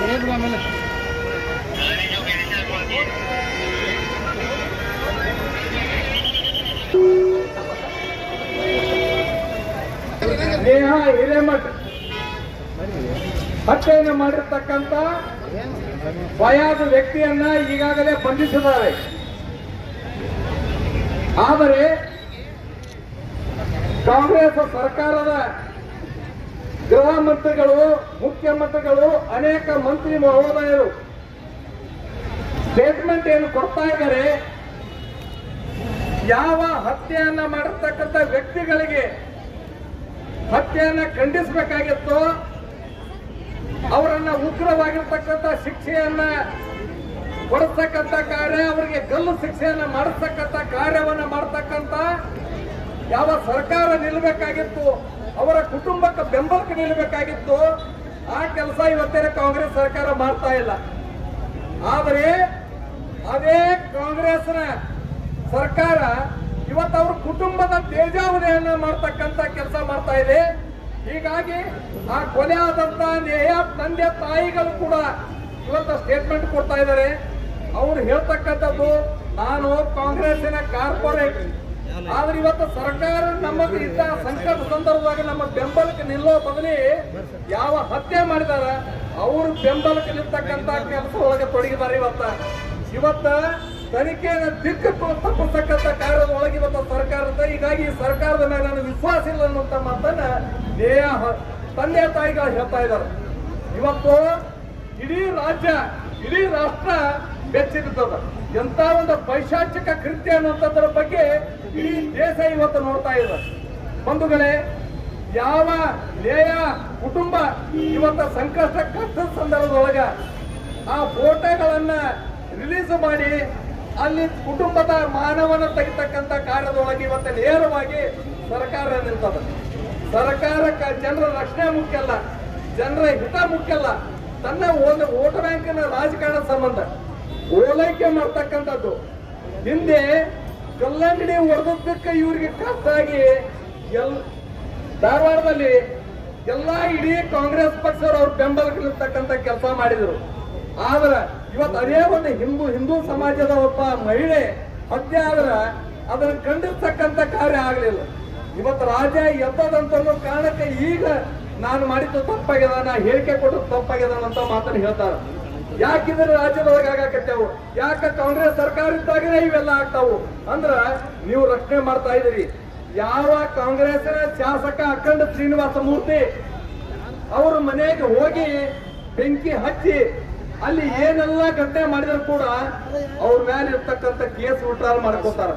ಆಮೇಲೆ ನೇಹ ಹಿರೇಮಠ್ ಹತ್ಯೆಯನ್ನು ಮಾಡಿರ್ತಕ್ಕಂಥ ಫಯಾಜ್ ವ್ಯಕ್ತಿಯನ್ನ ಈಗಾಗಲೇ ಬಂಧಿಸಿದ್ದಾರೆ ಆದರೆ ಕಾಂಗ್ರೆಸ್ ಸರ್ಕಾರದ ಗೃಹ ಮಂತ್ರಿಗಳು ಮುಖ್ಯಮಂತ್ರಿಗಳು ಅನೇಕ ಮಂತ್ರಿ ಮಹೋದಯರು ಸ್ಟೇಟ್ಮೆಂಟ್ ಏನು ಕೊಡ್ತಾ ಇದ್ದಾರೆ ಯಾವ ಹತ್ಯೆಯನ್ನ ಮಾಡಿರ್ತಕ್ಕಂಥ ವ್ಯಕ್ತಿಗಳಿಗೆ ಹತ್ಯೆಯನ್ನ ಖಂಡಿಸಬೇಕಾಗಿತ್ತು ಅವರನ್ನ ಉಗ್ರವಾಗಿರ್ತಕ್ಕಂಥ ಶಿಕ್ಷೆಯನ್ನ ಕೊಡಿಸ್ತಕ್ಕಂಥ ಕಾರ್ಯ ಅವರಿಗೆ ಗಲ್ಲು ಶಿಕ್ಷೆಯನ್ನ ಮಾಡಿಸ್ತಕ್ಕಂಥ ಕಾರ್ಯವನ್ನ ಮಾಡ್ತಕ್ಕಂಥ ಯಾವ ಸರ್ಕಾರ ನಿಲ್ಲಬೇಕಾಗಿತ್ತು ಅವರ ಕುಟುಂಬಕ್ಕೆ ಬೆಂಬಲಕ್ಕೆ ನಿಲ್ಲಬೇಕಾಗಿತ್ತು ಆ ಕೆಲಸ ಇವತ್ತಿನ ಕಾಂಗ್ರೆಸ್ ಸರ್ಕಾರ ಮಾಡ್ತಾ ಇಲ್ಲ ಆದರೆ ಅದೇ ಕಾಂಗ್ರೆಸ್ನ ಸರ್ಕಾರ ಇವತ್ತು ಅವ್ರ ಕುಟುಂಬದ ತೇಜಾವಧೆಯನ್ನ ಮಾಡ್ತಕ್ಕಂತ ಕೆಲಸ ಮಾಡ್ತಾ ಇದೆ ಹೀಗಾಗಿ ಆ ಕೊಲೆ ಆದಂತ ನೇಹ ತಂದೆ ತಾಯಿಗಳು ಕೂಡ ಇವತ್ತು ಸ್ಟೇಟ್ಮೆಂಟ್ ಕೊಡ್ತಾ ಇದ್ದಾರೆ ಅವ್ರು ಹೇಳ್ತಕ್ಕಂಥದ್ದು ನಾನು ಕಾಂಗ್ರೆಸ್ಸಿನ ಕಾರ್ಪೊರೇಟ್ ಆದ್ರೆ ಇವತ್ತು ಸರ್ಕಾರ ನಮಗೆ ಇದ್ದ ಸಂಕಟ ಸಂದರ್ಭದಾಗ ನಮ್ಮ ಬೆಂಬಲಕ್ಕೆ ನಿಲ್ಲೋ ಬದಲಿ ಯಾವ ಹತ್ಯೆ ಮಾಡಿದಾರ ಅವರು ಬೆಂಬಲಕ್ಕೆ ನಿಲ್ತಕ್ಕಂತ ಕೆಲಸ ಒಳಗೆ ತೊಡಗಿದ್ದಾರೆ ಇವತ್ತ ಇವತ್ತ ತನಿಖೆಯನ್ನು ದಿಕ್ಕು ತಪ್ಪಿಸ್ತಕ್ಕಂಥ ಕಾರ್ಯದ ಒಳಗೆ ಇವತ್ತು ಸರ್ಕಾರದ ಹೀಗಾಗಿ ಈ ಸರ್ಕಾರದ ಮೇಲೆ ನನಗೆ ವಿಶ್ವಾಸ ಇಲ್ಲ ಅನ್ನುವಂತ ಮಾತನ್ನ ನೇಯ ಹ- ತಂದೆ ತಾಯಿಗಳು ಹೇಳ್ತಾ ಇದ್ದಾರೆ ಇವತ್ತು ಇಡೀ ರಾಜ್ಯ ಇಡೀ ರಾಷ್ಟ್ರ ಬೆಚ್ಚಿಬಿದ್ದದ ಎಂತ ಒಂದು ಪೈಶಾಚಿಕ ಕೃತ್ಯ ಅನ್ನುವಂಥದ್ರ ಬಗ್ಗೆ ಇಡೀ ದೇಶ ಇವತ್ತು ನೋಡ್ತಾ ಇದೆ ಬಂಧುಗಳೇ ಯಾವ ನೇಯ ಕುಟುಂಬ ಇವತ್ತ ಸಂಕಷ್ಟ ಕಷ್ಟದ ಸಂದರ್ಭದೊಳಗ ಆ ಫೋಟೋಗಳನ್ನ ರಿಲೀಸ್ ಮಾಡಿ ಅಲ್ಲಿ ಕುಟುಂಬದ ಮಾನವನ ತೆಗಿತಕ್ಕಂತ ಕಾರ್ಯದೊಳಗೆ ಇವತ್ತು ನೇರವಾಗಿ ಸರ್ಕಾರ ನಿಲ್ತದ ಸರ್ಕಾರಕ್ಕೆ ಜನರ ರಕ್ಷಣೆ ಮುಖ್ಯ ಅಲ್ಲ ಜನರ ಹಿತ ಮುಖ್ಯ ಅಲ್ಲ ತನ್ನ ಒಂದು ವೋಟ್ ಬ್ಯಾಂಕಿನ ರಾಜಕಾರಣ ಸಂಬಂಧ ಓಲೈಕೆ ಮಾಡ್ತಕ್ಕಂಥದ್ದು ಹಿಂದೆ ಕಲ್ಲಂಗಡಿ ಹೊಡೆದದ್ದಕ್ಕೆ ಇವರಿಗೆ ಕಷ್ಟಾಗಿ ಎಲ್ ಧಾರವಾಡದಲ್ಲಿ ಎಲ್ಲಾ ಇಡೀ ಕಾಂಗ್ರೆಸ್ ಪಕ್ಷದವರು ಅವ್ರ ಬೆಂಬಲಕ್ಕೆ ನಿಲ್ತಕ್ಕಂಥ ಕೆಲಸ ಮಾಡಿದ್ರು ಆದ್ರೆ ಇವತ್ತು ಅದೇ ಒಂದು ಹಿಂದೂ ಹಿಂದೂ ಸಮಾಜದ ಒಬ್ಬ ಮಹಿಳೆ ಹತ್ಯೆ ಆದ್ರ ಅದನ್ನ ಖಂಡಿಸ್ತಕ್ಕಂಥ ಕಾರ್ಯ ಆಗಲಿಲ್ಲ ಇವತ್ತು ರಾಜ್ಯ ಎದ್ದದಂತ ಅನ್ನೋ ಕಾರಣಕ್ಕೆ ಈಗ ನಾನು ಮಾಡಿದ್ದು ತಪ್ಪಾಗ್ಯದ ನಾ ಹೇಳಿಕೆ ಕೊಟ್ಟದ್ದು ತಪ್ಪಾಗ್ಯದ ಅಂತ ಮಾತನ್ನು ಹೇಳ್ತಾರೆ ಯಾಕಿದ್ರೆ ರಾಜ್ಯದೊಳಗೆ ಆಗಾಕತ್ತೇವು ಯಾಕ ಕಾಂಗ್ರೆಸ್ ಸರ್ಕಾರ ಇದ್ದಾಗನೇ ಇವೆಲ್ಲ ಆಗ್ತಾವು ಅಂದ್ರ ನೀವು ರಕ್ಷಣೆ ಮಾಡ್ತಾ ಇದೀರಿ ಯಾವ ಕಾಂಗ್ರೆಸ್ನ ಶಾಸಕ ಅಖಂಡ ಶ್ರೀನಿವಾಸ ಮೂರ್ತಿ ಅವ್ರ ಮನೆಗೆ ಹೋಗಿ ಬೆಂಕಿ ಹಚ್ಚಿ ಅಲ್ಲಿ ಏನೆಲ್ಲ ಘಟನೆ ಮಾಡಿದ್ರು ಕೂಡ ಅವ್ರ ಮೇಲೆ ಇರ್ತಕ್ಕಂಥ ಕೇಸ್ ವಿಡ್ರಾಲ್ ಮಾಡ್ಕೋತಾರ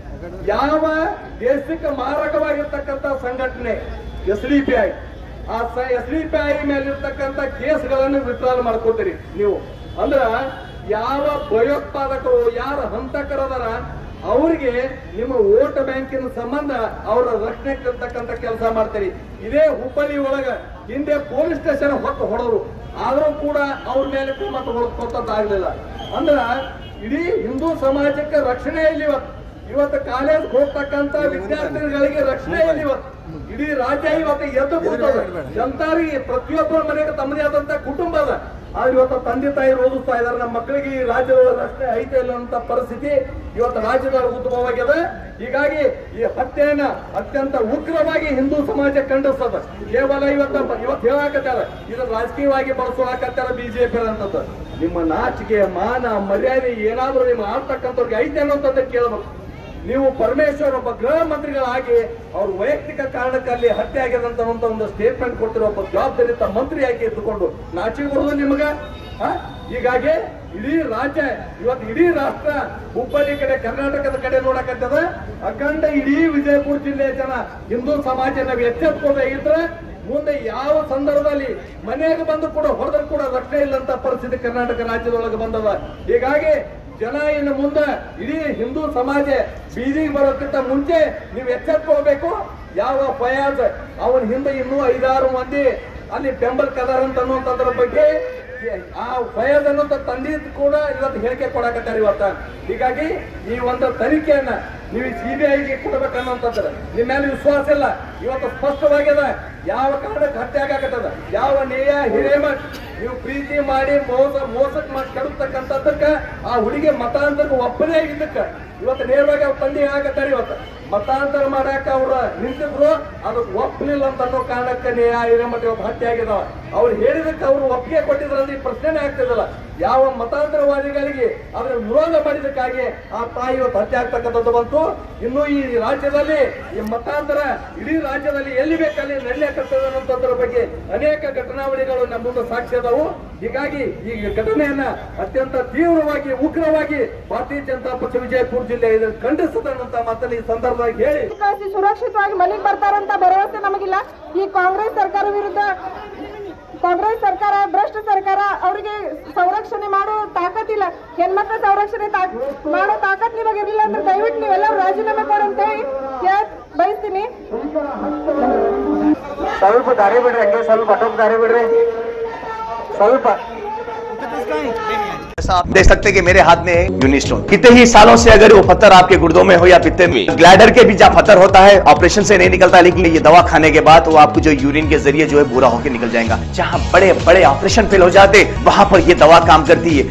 ಯಾವ ದೇಶಕ್ಕೆ ಮಾರಕವಾಗಿರ್ತಕ್ಕಂಥ ಸಂಘಟನೆ ಎಸ್ ಡಿ ಪಿ ಐ ಆ ಎಸ್ ಡಿ ಪಿ ಐ ಮೇಲೆ ಇರ್ತಕ್ಕಂಥ ಕೇಸ್ಗಳನ್ನು ವಿಡ್ರಾಲ್ ಮಾಡ್ಕೋತೀರಿ ನೀವು ಅಂದ್ರ ಯಾವ ಭಯೋತ್ಪಾದಕರು ಯಾರ ಹಂತಕರದಾರ ಅವರಿಗೆ ನಿಮ್ಮ ವೋಟ್ ಬ್ಯಾಂಕಿನ ಸಂಬಂಧ ಅವರ ರಕ್ಷಣೆ ಇರ್ತಕ್ಕಂಥ ಕೆಲಸ ಮಾಡ್ತೀರಿ ಇದೇ ಹುಬ್ಬಳ್ಳಿ ಒಳಗ ಹಿಂದೆ ಪೊಲೀಸ್ ಸ್ಟೇಷನ್ ಹೊತ್ತು ಹೊಡೆದ್ರು ಆದ್ರೂ ಕೂಡ ಅವ್ರ ಮೇಲೆ ಕ್ರಮ ತಗೊಳ್ಕೊತದ್ದಾಗ್ಲಿಲ್ಲ ಅಂದ್ರ ಇಡೀ ಹಿಂದೂ ಸಮಾಜಕ್ಕೆ ರಕ್ಷಣೆ ಇಲ್ಲಿ ಇವತ್ತು ಇವತ್ತು ಕಾಲೇಜ್ ಹೋಗ್ತಕ್ಕಂತ ವಿದ್ಯಾರ್ಥಿಗಳಿಗೆ ರಕ್ಷಣೆ ಇಲ್ಲ ಇವತ್ತು ಇಡೀ ರಾಜ್ಯ ಇವತ್ತು ಎದ್ದು ಕೂತದ ಜನತಾರಿಗೆ ಪ್ರತಿಯೊಬ್ಬರ ಮನೆಗೆ ತಮ್ಮದೇ ಆದಂತ ಕುಟುಂಬ ಅದ ಆದ್ರೆ ಇವತ್ತು ತಂದೆ ತಾಯಿ ಓದಿಸ್ತಾ ಇದಾರೆ ನಮ್ಮ ಮಕ್ಕಳಿಗೆ ಈ ರಾಜ್ಯದ ರಕ್ಷಣೆ ಐತೆ ಇಲ್ಲ ಅಂತ ಪರಿಸ್ಥಿತಿ ಇವತ್ತು ರಾಜ್ಯದೊಳಗೆ ಉದ್ಭವವಾಗ್ಯದ ಹೀಗಾಗಿ ಈ ಹತ್ಯೆಯನ್ನ ಅತ್ಯಂತ ಉಗ್ರವಾಗಿ ಹಿಂದೂ ಸಮಾಜ ಖಂಡಿಸ್ತದ ಕೇವಲ ಇವತ್ತ ಇವತ್ತು ಹೇಳಾಕತ್ತಾರ ಇದನ್ನ ರಾಜಕೀಯವಾಗಿ ಬಳಸೋಕತ್ತಾರ ಬಿಜೆಪಿ ಅಂತದ್ದು ನಿಮ್ಮ ನಾಚಿಕೆ ಮಾನ ಮರ್ಯಾದೆ ಏನಾದ್ರೂ ನಿಮ್ಮ ಆಡ್ತಕ್ಕಂಥವ್ರಿಗೆ ಐತೆ ಅನ್ನೋಂಥದ್ದು ಕೇಳಬೇಕು ನೀವು ಪರಮೇಶ್ವರ್ ಒಬ್ಬ ಗೃಹ ಮಂತ್ರಿಗಳಾಗಿ ಅವ್ರ ವೈಯಕ್ತಿಕ ಕಾರಣಕ್ಕೆ ಅಲ್ಲಿ ಹತ್ಯೆ ಆಗಿದೆ ಅಂತ ಒಂದು ಸ್ಟೇಟ್ಮೆಂಟ್ ಕೊಡ್ತಿರೋ ಒಬ್ಬ ಜವಾಬ್ದಾರಿತ ಮಂತ್ರಿಯಾಗಿ ಇದ್ದುಕೊಂಡು ನಾಚಿಕೆ ಬರೋದು ನಿಮಗ ಆ? ಹೀಗಾಗಿ ಇಡೀ ರಾಜ್ಯ ಇವತ್ತು ಇಡೀ ರಾಷ್ಟ್ರ ಹುಬ್ಬಳ್ಳಿ ಕಡೆ ಕರ್ನಾಟಕದ ಕಡೆ ನೋಡಕತ್ತದ ಅಖಂಡ ಇಡೀ ವಿಜಯಪುರ ಜಿಲ್ಲೆಯ ಜನ ಹಿಂದೂ ಸಮಾಜ ನಾವು ಎಚ್ಚೆತ್ಕೋಬೇಕಿದ್ರೆ ಮುಂದೆ ಯಾವ ಸಂದರ್ಭದಲ್ಲಿ ಮನೆಗೆ ಬಂದು ಕೂಡ ಹೊಡೆದ್ರು ಕೂಡ ರಕ್ಷಣೆ ಇಲ್ಲಂತ ಪರಿಸ್ಥಿತಿ ಕರ್ನಾಟಕ ರಾಜ್ಯದೊಳಗೆ ಬಂದದ ಹೀಗಾಗಿ ಜನ ಇನ್ನು ಮುಂದೆ ಇಡೀ ಹಿಂದೂ ಸಮಾಜ ಬೀದಿಗೆ ಬರೋಕ್ಕಿಂತ ಮುಂಚೆ ನೀವು ಎಚ್ಚೆತ್ಕೊಳ್ಬೇಕು ಯಾವ ಫಯಾಜ್ ಅವನ ಹಿಂದೆ ಇನ್ನೂ ಐದಾರು ಮಂದಿ ಅಲ್ಲಿ ಬೆಂಬಲ ಕದಾರ ಅಂತ ಅನ್ನುವಂಥದ್ರ ಬಗ್ಗೆ ಆ ಫಯಾಜ್ ಅನ್ನೋ ತಂದೆ ಕೂಡ ಇವತ್ತು ಹೇಳಿಕೆ ಕೊಡಕತ್ತಾರೆ ಇವತ್ತ ಹೀಗಾಗಿ ಈ ಒಂದು ತನಿಖೆಯನ್ನ ನೀವು ಸಿಬಿಐಗೆ ಕೊಡಬೇಕನ್ನೋಂಥದ್ದು ನಿಮ್ಮ ಮೇಲೆ ವಿಶ್ವಾಸ ಇಲ್ಲ ಇವತ್ತು ಸ್ಪಷ್ಟವಾಗ್ಯದ ಯಾವ ಕಾರಣಕ್ಕೆ ಹತ್ಯೆ ಆಗಾಕತ್ತದ ಯಾವ ನೇಯ ಹಿರೇಮ ನೀವು ಪ್ರೀತಿ ಮಾಡಿ ಮೋಸ ಮೋಸಕ್ಕೆ ಮಾಡಿ ಕೆಡತಕ್ಕಂಥದ್ದಕ್ಕ ಆ ಹುಡುಗಿ ಮತಾಂತರಕ್ಕೆ ಒಪ್ಪನೇ ಆಗಿದ್ದಕ್ಕ ಇವತ್ತು ನೇರವಾಗಿ ಅವ್ರ ತಂದೆ ಹೇಳಕತ್ತಾರೆ ಇವತ್ತು ಮತಾಂತರ ಮಾಡಾಕ ಅವ್ರ ನಿಂತಿದ್ರು ಅದಕ್ಕೆ ಒಪ್ಪಲಿಲ್ಲ ಅಂತ ಅನ್ನೋ ಕಾರಣಕ್ಕೆ ನೇಯ ಹಿರೇಮಠ ಇವತ್ತು ಹತ್ಯೆ ಆಗಿದಾವ ಅವ್ರು ಹೇಳಿದಕ್ಕೆ ಅವ್ರು ಒಪ್ಪಿಗೆ ಕೊಟ್ಟಿದ್ರಲ್ಲಿ ಈ ಪ್ರಶ್ನೆನೇ ಆಗ್ತಿದಲ್ಲ ಯಾವ ಮತಾಂತರವಾದಿಗಳಿಗೆ ಅದರ ವಿರೋಧ ಮಾಡಿದಕ್ಕಾಗಿ ಆ ತಾಯಿ ಇವತ್ತು ಹತ್ಯೆ ಆಗ್ತಕ್ಕಂಥದ್ದು ಬಂತು ಇನ್ನು ಈ ರಾಜ್ಯದಲ್ಲಿ ಈ ಮತಾಂತರ ಇಡೀ ರಾಜ್ಯದಲ್ಲಿ ಎಲ್ಲಿ ಬೇಕಲ್ಲಿ ನಡೆಯಕತ್ತದೆ ಅನ್ನೋದ್ರ ಬಗ್ಗೆ ಅನೇಕ ಘಟನಾವಳಿಗಳು ನಮ್ಮ ಮುಂದೆ ಸಾಕ್ಷಿ ಅದಾವು ಹೀಗಾಗಿ ಈ ಘಟನೆಯನ್ನ ಅತ್ಯಂತ ತೀವ್ರವಾಗಿ ಉಗ್ರವಾಗಿ ಭಾರತೀಯ ಜನತಾ ಪಕ್ಷ ವಿಜಯಪುರ ಜಿಲ್ಲೆ ಇದನ್ನು ಖಂಡಿಸುತ್ತೆ ಅನ್ನುವಂತ ಮಾತನ್ನು ಈ ಸಂದರ್ಭವಾಗಿ ಹೇಳಿ ಕಳಿಸಿ ಸುರಕ್ಷಿತವಾಗಿ ಮನೆಗೆ ಬರ್ತಾರಂತ ಭರವಸೆ ನಮಗಿಲ್ಲ ಈ ಕಾಂಗ್ರೆಸ್ ಸರ್ಕಾರ ವಿರುದ್ಧ ಕಾಂಗ್ರೆಸ್ ಸರ್ಕಾರ ಭ್ರಷ್ಟ ಸರ್ಕಾರ ಅವರಿಗೆ ಸಂರಕ್ಷಣೆ ಮಾಡೋ ತಾಕತ್ತಿಲ್ಲ ಹೆಣ್ಮಕ್ಳ ಸಂರಕ್ಷಣೆ ತಾಕ್- ಮಾಡೋ ತಾಕತ್ ನಿಮಗೆ ಇರಲಿಲ್ಲ ಅಂದ್ರೆ ದಯವಿಟ್ಟು ನೀವೆಲ್ಲರೂ ರಾಜೀನಾಮೆ ಕೊಡಿ ಅಂತ ಹೇಳಿ ಕೇಳ್ ಬಯಸ್ತೀನಿ ಸ್ವಲ್ಪ ದಾರಿ ಬಿಡ್ರಿ ಹಂಗೆ ಸ್ವಲ್ಪ ಅಟೋಕ್ ದಾರಿ ಬಿಡ್ರಿ ಸ್ವಲ್ಪ ऐसा आप देख सकते हैं कि मेरे हाथ में यूनिस्टोन कितने ही सालों से अगर वो पत्थर आपके गुर्दों में हो या पित्ते में ग्लैडर के भी जहाँ पत्थर होता है ऑपरेशन से नहीं निकलता लेकिन ये दवा खाने के बाद वो आपको जो यूरिन के जरिए जो है बुरा होकर निकल जाएगा जहाँ बड़े बड़े ऑपरेशन फेल हो जाते वहां पर ये दवा काम करती है